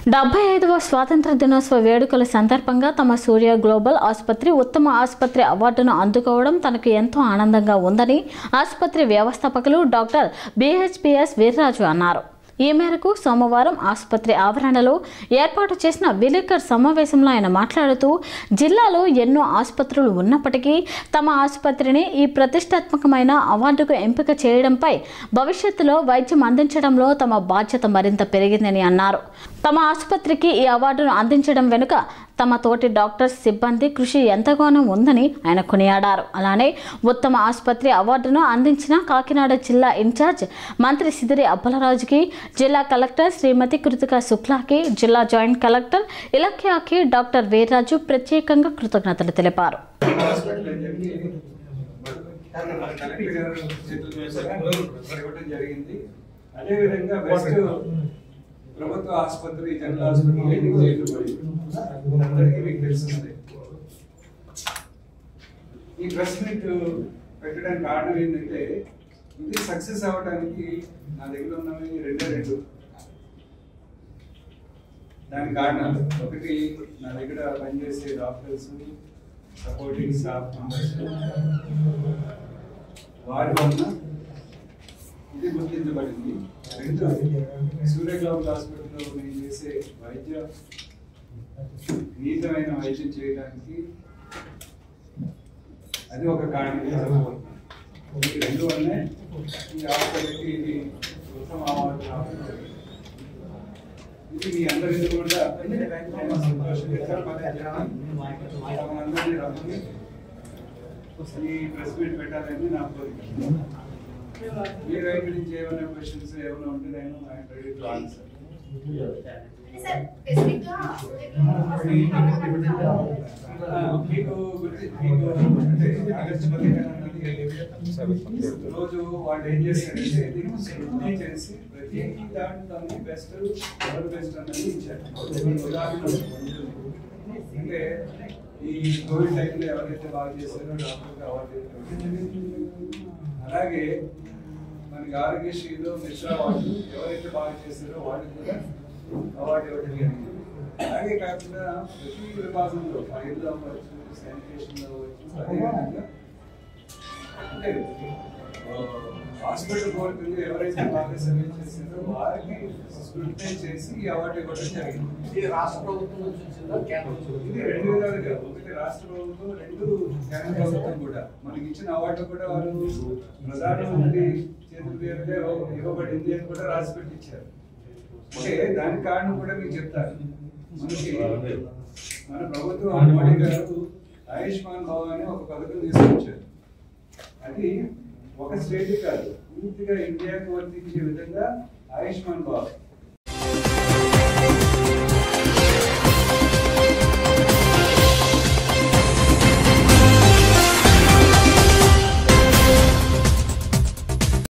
డెబ్బై ఐదవ స్వాతంత్ర దినోత్సవ వేడుకల సందర్భంగా తమ సూర్య గ్లోబల్ ఆసుపత్రి ఉత్తమ ఆసుపత్రి అవార్డును అందుకోవడం తనకు ఎంతో ఆనందంగా ఉందని ఆసుపత్రి వ్యవస్థాపకులు డాక్టర్ బిహెచ్పిఎస్ వీర్రాజు అన్నారు ఈ మేరకు సోమవారం ఆసుపత్రి ఆవరణలో ఏర్పాటు చేసిన విలేకర్ సమావేశంలో ఆయన మాట్లాడుతూ జిల్లాలో ఎన్నో ఆసుపత్రులు ఉన్నప్పటికీ తమ ఆసుపత్రిని ఈ ప్రతిష్టాత్మకమైన అవార్డుకు ఎంపిక చేయడంపై భవిష్యత్తులో వైద్యం అందించడంలో తమ బాధ్యత మరింత పెరిగిందని అన్నారు తమ ఆసుపత్రికి ఈ అవార్డును అందించడం వెనుక తమ తోటి డాక్టర్స్ సిబ్బంది కృషి ఎంతగానో ఉందని ఆయన కొనియాడారు అలానే ఉత్తమ ఆసుపత్రి అవార్డును అందించిన కాకినాడ జిల్లా ఇన్ఛార్జ్ మంత్రి సిదిరి అబ్బలరాజుకి జిల్లా కలెక్టర్ శ్రీమతి కృతిక శుక్లాకి జిల్లా జాయింట్ కలెక్టర్ ఇలఖ్యాకి డాక్టర్ వీర్రాజు ప్రత్యేకంగా కృతజ్ఞతలు తెలిపారు హాస్పిటల్ అని చెప్పి కలెక్టర్ గారు చేతుల మీదుగా ఇవ్వడం జరిగింది అదేవిధంగా బెస్ట్ ప్రభుత్వ ఆసుపత్రి జనరల్ ఆసుపత్రి ఎన్నిక చేయబడింది అందరికీ మీకు తెలుస్తుంది ఈ ప్రెస్ మీట్ పెట్టడానికి కారణం ఏంటంటే ఇది సక్సెస్ అవ్వడానికి నా దగ్గర ఉన్నవి రెండే రెండు దానికి కారణాలు ఒకటి నా దగ్గర పనిచేసే డాక్టర్స్ సపోర్టింగ్ స్టాఫ్ మెంబర్స్ వారి వలన ఇది గుర్తించబడింది రెండు సూర్యగ్లౌబ్ హాస్పిటల్లో నేను చేసే వైద్య నీతమైన వైద్యం చేయడానికి అది ఒక కారణం ఈ రెండు వల్లనే ఈ హాస్పిటల్కి ఇది ఉత్తమ అవార్డు రావడం జరిగింది. ఇది మీ అందరికీ కూడా నేను సంతోషంగా మనందరినీ రమ్మని ఈ ప్రెస్ మీట్ పెట్టాలని నా కోరిక మీ వైపు నుంచి ఏమైనా క్వశ్చన్స్ ఏమైనా ఉంటే నేను I'm ready to answer sir specific గా మీకు గుర్తి- మీకు అంటే ఆగస్టు పదిహేను అన్నది రోజు వాళ్ళు ఏం చేస్తారంటే దీన్ని స్క్రూటినీ చేసి ప్రతి దాంట్లో బెస్ట్ ఎవరు బెస్ట్ అన్నది ఇచ్చారు ఉదాహరణ అంటే ఈ కోవిడ్ టైంలో ఎవరైతే బాగా చేశారో డాక్టర్కి అవార్డు ఇవ్వడం జరిగింది. అలాగే మనకి ఆరోగ్యశ్రీలో మిశ్రా వాళ్ళు ఎవరైతే బాగా చేశారో వాళ్ళకి కూడా అవార్డు ఇవ్వడం జరిగింది అలాగే కాకుండా ప్రతి విభాగంలో ఫైర్లో అవ్వచ్చు శానిటేషన్లో అవ్వచ్చు అదేవిధంగా అంటే హాస్పిటల్ కోరుతుంది ఎవరైతే బాగా సర్వీస్ చేశారో వారికి స్క్రూటినీ చేసి ఈ అవార్డు ఇవ్వడం జరిగింది ఇది రాష్ట్ర ప్రభుత్వం నుంచి వచ్చిందా కేంద్రం నుంచి ఇది వచ్చిందా? రెండు విధాలుగా ఒకటి రాష్ట్ర ప్రభుత్వం రెండు కేంద్ర ప్రభుత్వం కూడా మనకి ఇచ్చిన అవార్డు కూడా వారు ప్రధానమంత్రి చేతుల మీదుగా ఇవ్వ- ఇవ్వబడింది అని కూడా రాసి పెట్టి ఇచ్చారు అంటే దానికి కారణం కూడా మీకు చెప్తారు మనకి మన ప్రభుత్వం మోడీ గారు ఆయుష్మాన్ భవ అని ఒక పథకం తీసుకొచ్చారు అది ఒక స్టేట్ కాదు పూర్తిగా ఇండియాకు వర్తించే విధంగా ఆయుష్మాన్ భవ